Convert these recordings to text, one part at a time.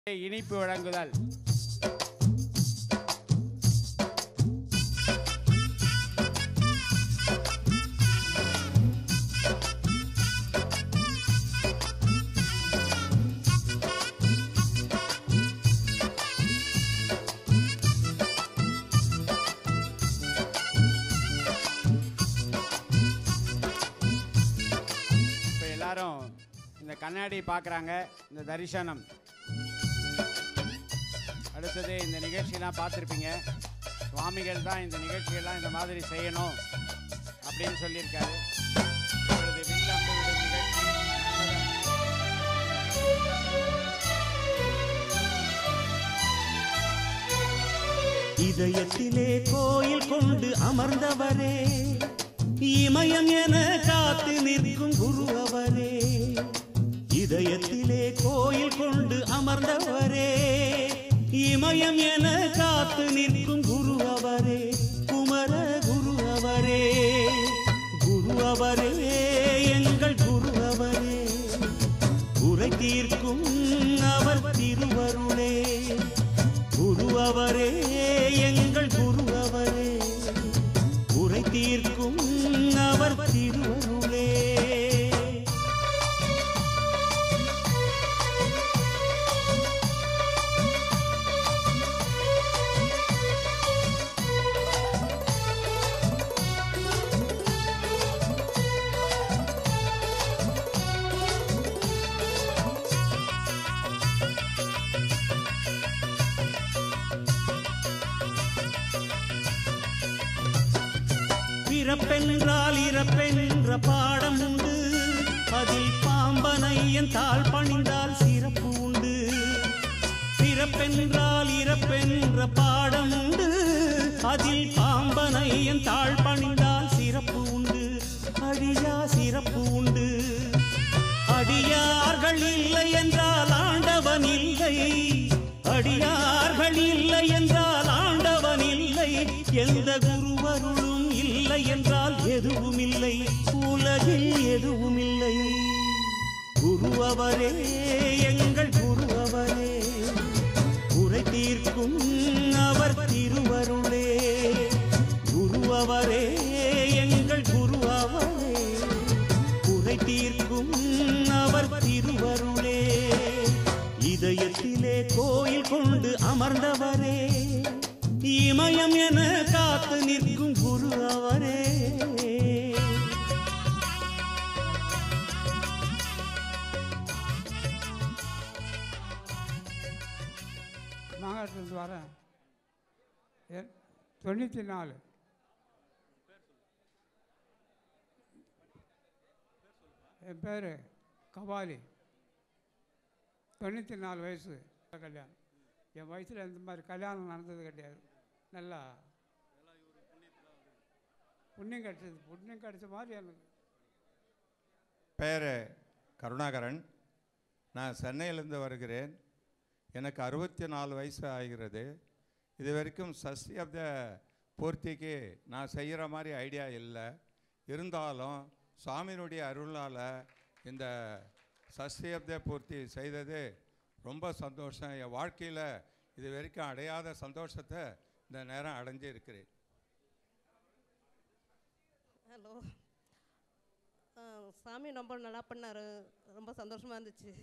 இனிப்பு வழங்குதல் இப்போ எல்லாரும் இந்த கண்ணாடி பார்க்குறாங்க இந்த தரிசனம் அடுத்தது இந்த நிகழ்ச்சியெல்லாம் பார்த்துருப்பீங்க சுவாமிகள் தான் இந்த நிகழ்ச்சியெல்லாம் இந்த மாதிரி செய்யணும் அப்படின்னு சொல்லியிருக்காரு இப்பொழுது வில்லம்பு விடும் நிகழ்ச்சி இதயத்திலே கோயில் கொண்டு அமர்ந்தவரே இமயம் என காத்து நிற்கும் குரு அவரே இதயத்திலே கோயில் கொண்டு அமர்ந்தவரே இமயம் என காத்து நிற்கும் குரு அவரே குமர குரு அவரே குரு அவரே எங்கள் குரு அவரே குறை தீர்க்கும் அவர் திருவருளே குரு அவரே எங்கள் குரு அவரே குறை தீர்க்கும் அவர் திருவருளே பிறப்பென்றால் இறப்பென்ற பாடம் உண்டு அதில் பாம்பனையன் தாழ் பணிந்தால் சிறப்பு உண்டு பிறப்பென்றால் இறப்பென்ற பாடம் உண்டு அதில் பாம்பனையன் தாழ் பணிந்தால் சிறப்பு உண்டு அழியா சிறப்பு உண்டு அடியார்கள் இல்லை என்றால் ஆண்டவன் இல்லை அடியார்கள் இல்லை என்றால் ஆண்டவன் இல்லை எந்த குருவருளும் இல்லை என்றால் எதுவும் இல்லை உலகில் எதுவும் இல்லை குரு அவரே எங்கள் குரு அவரே குறை தீர்க்கும் அவர் திருவருளே குரு அவரே எங்கள் குரு அவரே குறை தீர்க்கும் அவர் திருவருளே இதயத்திலே கோயில் கொண்டு அமர்ந்தவரே இமயம் என காத்து நிற்கும் குரு அவரே மாகாணத்துலேருந்து வரேன் என் தொண்ணூற்றி நாலு என் பேர் கபாலி தொண்ணூற்றி நாலு வயசு கல்யாணம் என் வயசில் இந்த மாதிரி கல்யாணம் நடந்தது கிடையாது நல்லா புண்ணியம் கிடைச்சது புண்ணியம் கிடைச்ச மாதிரி எனக்கு பெயர் கருணாகரன் நான் சென்னையிலேருந்து வருகிறேன் எனக்கு அறுபத்தி நாலு வயசு ஆகிறது இது வரைக்கும் சஷ்டி ஆஃப் த பூர்த்திக்கு நான் செய்கிற மாதிரி ஐடியா இல்லை இருந்தாலும் சுவாமியினுடைய அருளால் இந்த சஷ்டி ஆஃப் த பூர்த்தி செய்தது ரொம்ப சந்தோஷம் என் வாழ்க்கையில் இது வரைக்கும் அடையாத சந்தோஷத்தை இந்த நேரம் அடைஞ்சு இருக்கிறேன் ஹலோ ஆ, சாமி ரொம்ப நல்லா பண்ணார் ரொம்ப சந்தோஷமாக இருந்துச்சு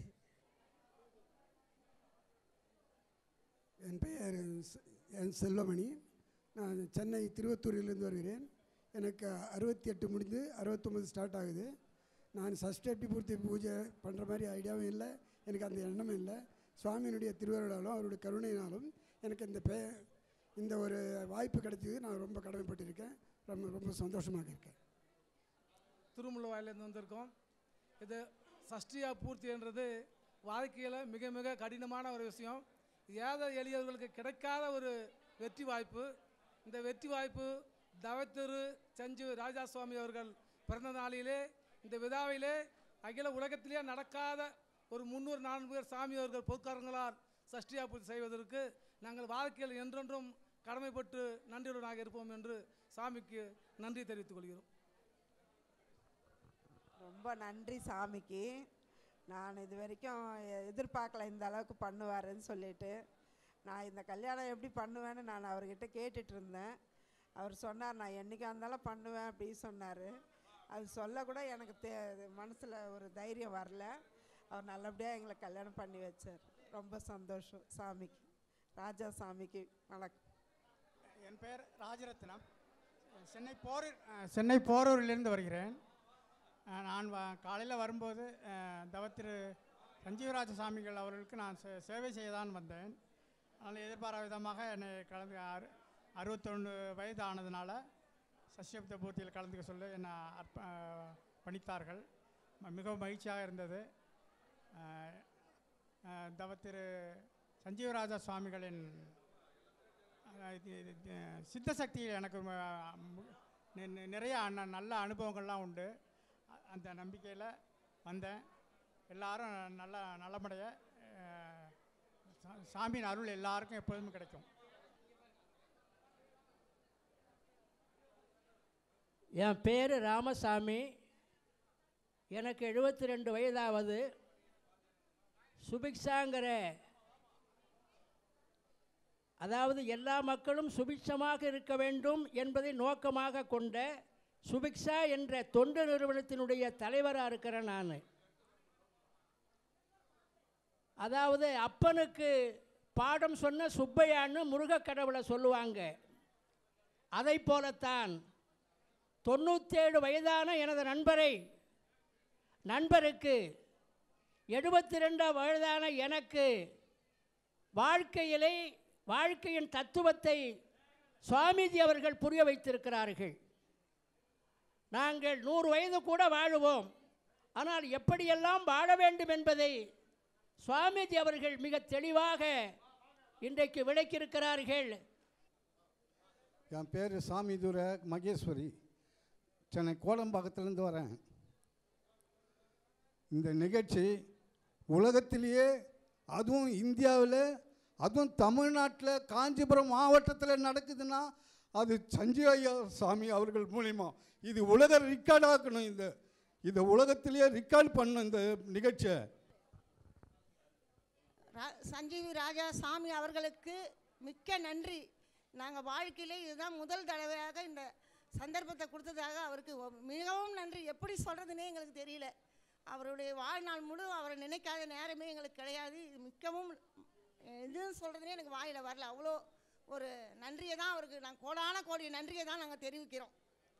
என் பெயர் செ- என் செல்வமணி நான் சென்னை திருவத்தூரிலிருந்து வருகிறேன் எனக்கு அறுபத்தி எட்டு முடிந்து அறுபத்தொம்பது ஸ்டார்ட் ஆகுது நான் சஷ்டி பூர்த்தி பூஜை பண்ணுற மாதிரி ஐடியாவும் இல்லை எனக்கு அந்த எண்ணமும் இல்லை சுவாமியினுடைய திருவருளாலும் அவருடைய கருணையினாலும் எனக்கு இந்த பெ இந்த ஒரு வாய்ப்பு கிடைச்சது நான் ரொம்ப கடமைப்பட்டிருக்கேன் ரொம்ப ரொம்ப சந்தோஷமாக இருக்கேன் திருமுள்ளவாயிலேருந்து வந்திருக்கோம் இது சஷ்டியா பூர்த்தின்றது வாழ்க்கையில் மிக மிக கடினமான ஒரு விஷயம் ஏழை எளியவர்களுக்கு கிடைக்காத ஒரு வெற்றி வாய்ப்பு இந்த வெற்றி வாய்ப்பு தவத்திரு செஞ்சு ராஜா சுவாமி அவர்கள் பிறந்த நாளிலே இந்த விழாவிலே அகில உலகத்திலே நடக்காத ஒரு முந்நூறு நான்கு பேர் சாமி அவர்கள் பொற்காரங்களால் சஷ்டியா பூர்த்தி செய்வதற்கு நாங்கள் வாழ்க்கையில் என்றென்றும் கடமைப்பட்டு நன்றியுடனாக இருப்போம் என்று சாமிக்கு நன்றி தெரிவித்துக் கொள்கிறோம் ரொம்ப நன்றி சாமிக்கு நான் இது வரைக்கும் எ- எதிர்பார்க்கல இந்த அளவுக்கு பண்ணுவாருன்னு சொல்லிட்டு நான் இந்த கல்யாணம் எப்படி பண்ணுவேன்னு நான் அவர்கிட்ட கேட்டுட்டு இருந்தேன் அவர் சொன்னார் நான் என்றைக்கா இருந்தாலும் பண்ணுவேன் அப்படின்னு சொன்னார் அது சொல்ல கூட எனக்கு தே மனசில் ஒரு தைரியம் வரல அவர் நல்லபடியாக எங்களை கல்யாணம் பண்ணி வச்சார் ரொம்ப சந்தோஷம் சாமிக்கு ராஜா சாமிக்கு வணக்கம் என் பெயர் ராஜரத்னம் சென்னை போரூர் அஹ், சென்னை போரூரிலிருந்து வருகிறேன் அஹ், நான் வ காலையில் வரும்போது அஹ், தவத்திரு சஞ்சீவராஜ சாமிகள் அவர்களுக்கு நான் சே- சேவை செய்ய தான் வந்தேன் அதனால் எதிர்பாராத விதமாக என்னை கலந்து அறு அறுபத்தொன்று வயது ஆனதுனால சஷ்யப்த பூர்த்தியில் கலந்துக்க சொல்ல என்னை அர்ப்ப அஹ், பணித்தார்கள் ம- மிகவும் மகிழ்ச்சியாக இருந்தது அஹ், அஹ், தவத்திரு சஞ்சீவராஜா சுவாமிகளின் அஹ் இது இது இது, சித்த சக்தியில் எனக்கு ம- மு- நி- நி- நிறைய அன- நல்ல அனுபவங்கள்லாம் உண்டு அ- அந்த நம்பிக்கையில் வந்தேன் எல்லாரும் நல்ல நலமடைய அஹ், சா- சாமியின் அருள் எல்லாருக்கும் எப்போதும் கிடைக்கும் என் பேர் ராமசாமி எனக்கு எழுபத்தி ரெண்டு வயதாவது சுபிக்ஷாங்கிற அதாவது எல்லா மக்களும் சுபிக்ஷமாக இருக்க வேண்டும் என்பதை நோக்கமாக கொண்ட சுபிக்ஷா என்ற தொண்டு நிறுவனத்தினுடைய தலைவராக இருக்கிறேன் நான் அதாவது அப்பனுக்கு பாடம் சொன்ன சுப்பையான்னு முருகக் கடவுளை சொல்லுவாங்க அதை போலத்தான் தொண்ணூற்றேழு வயதான எனது நண்பரை நண்பருக்கு எழுபத்தி ரெண்டாம் வயதான எனக்கு வாழ்க்கையிலே வாழ்க்கையின் தத்துவத்தை சுவாமிஜி அவர்கள் புரிய வைத்திருக்கிறார்கள் நாங்கள் நூறு வயது கூட வாழுவோம் ஆனால் எப்படியெல்லாம் வாழ வேண்டும் என்பதை சுவாமிஜி அவர்கள் மிக தெளிவாக இன்றைக்கு விளக்கியிருக்கிறார்கள் என் பேர் சாமிதுரை மகேஸ்வரி சென்னை கோடம்பாக்கத்துலேருந்து வரேன் இந்த நிகழ்ச்சி உலகத்திலேயே அதுவும் இந்தியாவில் அதுவும் தமிழ்நாட்டில் காஞ்சிபுரம் மாவட்டத்தில் நடக்குதுன்னா அது சஞ்சய் ஐயா சாமி அவர்கள் மூலிமா இது உலக ரெக்கார்ட் ஆக்கணும் இந்த இதை உலகத்திலேயே ரெக்கார்ட் பண்ணணும் இந்த நிகழ்ச்சியை ரா- சஞ்சீவி ராஜா சாமி அவர்களுக்கு மிக்க நன்றி நாங்கள் வாழ்க்கையிலே இதுதான் முதல் தடவையாக இந்த சந்தர்ப்பத்தை கொடுத்ததாக அவருக்கு ஒ- மிகவும் நன்றி எப்படி சொல்கிறதுனே எங்களுக்கு தெரியல அவருடைய வாழ்நாள் முழு அவரை நினைக்காத நேரமே எங்களுக்கு கிடையாது இது மிக்கவும் எதுவும் சொல்கிறதுனே எனக்கு வாயில் வரல அவ்வளோ ஒரு நன்றியை தான் அவருக்கு நான் கோடான கோடி நன்றியை தான் நாங்கள் தெரிவிக்கிறோம்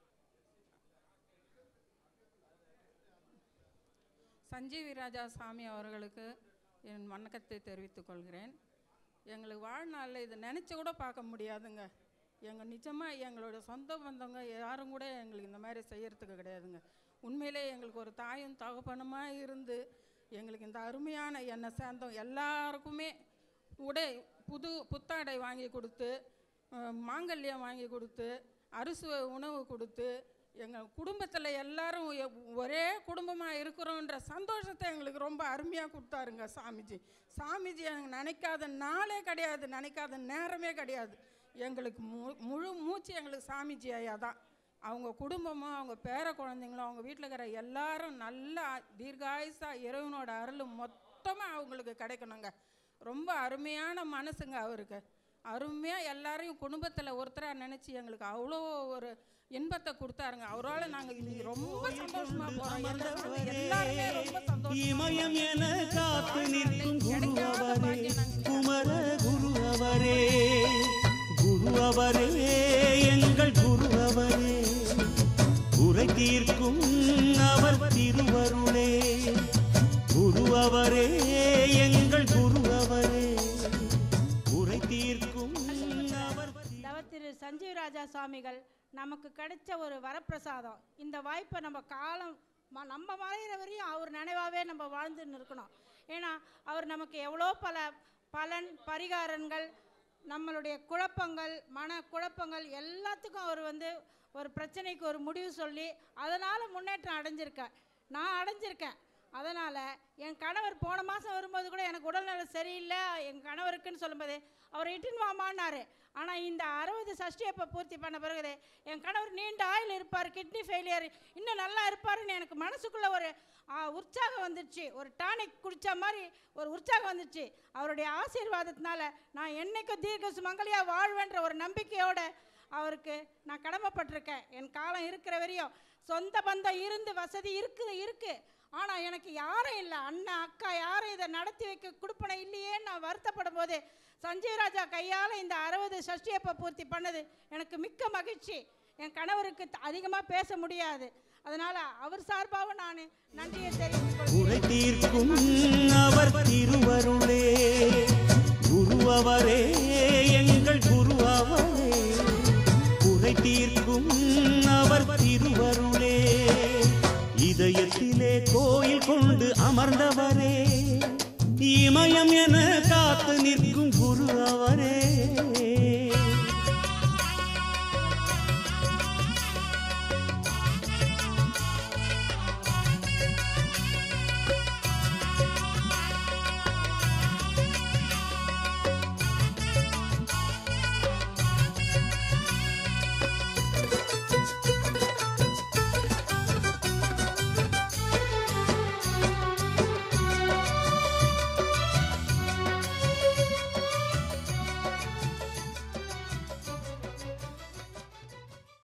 சஞ்சீவி ராஜா சாமி அவர்களுக்கு என் வணக்கத்தை தெரிவித்துக் கொள்கிறேன் எங்களுக்கு வாழ்நாளில் இதை நினச்சி கூட பார்க்க முடியாதுங்க எங்கள் நிஜமாக எங்களோட சொந்த பந்தவங்க யாரும் கூட எங்களுக்கு இந்த மாதிரி செய்யறதுக்கு கிடையாதுங்க உண்மையிலே எங்களுக்கு ஒரு தாயும் தகப்பனுமாக இருந்து எங்களுக்கு இந்த அருமையான என்னை சேர்ந்தோம் எல்லாருக்குமே உடை புது புத்தாடை வாங்கி கொடுத்து அஹ், மாங்கல்யம் வாங்கி கொடுத்து அறுசுவை உணவு கொடுத்து எங்கள் குடும்பத்தில் எல்லாரும் எ- ஒரே குடும்பமாக இருக்கிறோன்ற சந்தோஷத்தை எங்களுக்கு ரொம்ப அருமையாக கொடுத்தாருங்க சாமிஜி சாமிஜி எனக்கு நினைக்காத நாளே கிடையாது நினைக்காத நேரமே கிடையாது எங்களுக்கு மு முழு மூச்சு எங்களுக்கு சாமிஜி ஐயா தான் அவங்க குடும்பமும் அவங்க பேர குழந்தைங்களும் அவங்க வீட்டில் இருக்கிற எல்லாரும் நல்லா தீர்காயுசா இறைவனோட அருள் மொத்தமாக அவங்களுக்கு கிடைக்கணுங்க ரொம்ப அருமையான மனசுங்க அவருக்கு அருமையாக எல்லாரையும் குடும்பத்தில் ஒருத்தராக நினச்சி எங்களுக்கு அவ்வளோ ஒரு இன்பத்தை கொடுத்தாருங்க அவரால் நாங்கள் இன்னைக்கு ரொம்ப சந்தோஷமாக போகிறோம் எல்லாருமே ரொம்ப சந்தோஷமா இமயம் என காத்து நிற்கும் குரு அவரே குமர குரு அவரே குரு அவரே எங்கள் குரு அவரே குறை தீர்க்கும் அவர் திருவருளே குரு அவரே எங்கள் குரு அவரே குறை தீர்க்கும் அவர் தவத்திரு சஞ்சீவ் ராஜா சுவாமிகள் நமக்கு கிடைச்ச ஒரு வரப்பிரசாதம் இந்த வாய்ப்பை நம்ம காலம் ம- நம்ம மறையிற வரையும் அவர் நினைவாகவே நம்ம வாழ்ந்துன்னு இருக்கணும் ஏன்னா அவர் நமக்கு எவ்வளோ பல பலன் பரிகாரங்கள் நம்மளுடைய குழப்பங்கள் மன குழப்பங்கள் எல்லாத்துக்கும் அவர் வந்து ஒரு பிரச்சனைக்கு ஒரு முடிவு சொல்லி அதனால் முன்னேற்றம் அடைஞ்சிருக்கார் நான் அடைஞ்சிருக்கேன் அதனால் என் கணவர் போன மாதம் வரும்போது கூட எனக்கு உடல்நலம் சரியில்லை என் கணவருக்குன்னு சொல்லும்போது அவர் இட்டுன்னு வாமான்னாரு ஆனால் இந்த அறுபது சஷ்டி அப்போ பூர்த்தி பண்ண பிறகு என் கணவர் நீண்ட ஆயில் இருப்பார் கிட்னி ஃபெயிலியர் இன்னும் நல்லா இருப்பாருன்னு எனக்கு மனசுக்குள்ளே ஒரு ஆ, உற்சாகம் வந்துடுச்சு ஒரு டானிக் குடித்த மாதிரி ஒரு உற்சாகம் வந்துச்சு அவருடைய ஆசீர்வாதத்தினால நான் என்னைக்கும் தீர்க்க சுமங்கலியாக வாழ்வேன்ற ஒரு நம்பிக்கையோட அவருக்கு நான் கடமைப்பட்டிருக்கேன் என் காலம் இருக்கிற வரையும் சொந்த பந்தம் இருந்து வசதி இருக்குது இருக்கு ஆனால் எனக்கு யாரும் இல்லை அண்ணன் அக்கா யாரும் இதை நடத்தி வைக்க கொடுப்பனை இல்லையேன்னு நான் வருத்தப்படும் போது சஞ்சய் ராஜா கையால் இந்த அறுபது சஷ்டியப்ப பூர்த்தி பண்ணது எனக்கு மிக்க மகிழ்ச்சி என் கணவருக்கு அதிகமாக பேச முடியாது அதனால் அவர் சார்பாகவும் நான் நன்றியை தெரிவித்துக் குறை தீர்க்கும் அவர் திருவருளே குரு அவரே எங்கள் குரு அவரே குறை தீர்க்கும் அவர் திருவருளே இதயத்திலே கோயில் கொண்டு அமர்ந்தவரே இமயம் என காத்து நிற்கும் குரு அவரே